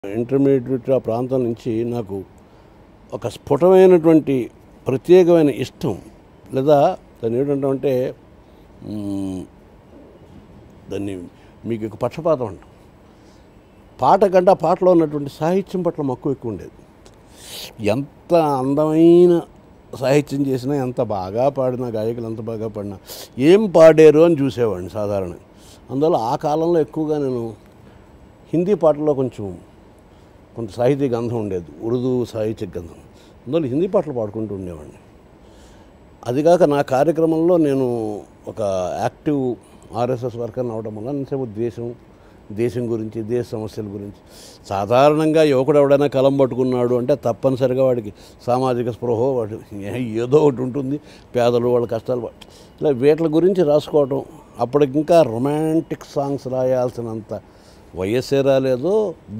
intermediate ఆ ప్రాంతం నుంచి నాకు ఒక స్ఫుటమైనటువంటి ప్రత్యేకమైన ఇష్టం లేదా దాన్ని ఏంటంటే మ్, దాన్ని మీకు ఒక పక్షపాతం అంట పాట కంటే ఆ పాటలో ఉన్నటువంటి సాహిత్యం పట్ల మక్కువ ఎక్కువ ఉండేది ఎంత అందమైన సాహిత్యం చేసినా ఎంత బాగా పాడినా గాయకులు ఎంత బాగా పాడినా ఏం పాడారు అని చూసేవాడిని సాధారణంగా అందువల్ల ఆ కాలంలో ఎక్కువగా నేను హిందీ పాటల్లో కొంచెం కొంత సాహితీ గంధం ఉండేది ఉర్దూ సాహిత్య గంధం అందువల్ల హిందీ పాటలు పాడుకుంటూ ఉండేవాడిని అదిగాక నా కార్యక్రమంలో నేను ఒక యాక్టివ్ ఆర్ఎస్ఎస్ వర్కర్ని అవడం వల్ల నేను దేశం దేశం గురించి దేశ సమస్యల గురించి సాధారణంగా యువకుడు ఎవడైనా కలం పట్టుకున్నాడు అంటే తప్పనిసరిగా వాడికి సామాజిక స్పృహ వాడు ఏ- ఏదో ఒకటి ఉంటుంది పేదలు వాళ్ళ కష్టాలు వా- ఇలా వీటి గురించి రాసుకోవటం అప్పటికి ఇంకా రొమాంటిక్ సాంగ్స్ రాయాల్సినంత వయస్సే రాలేదు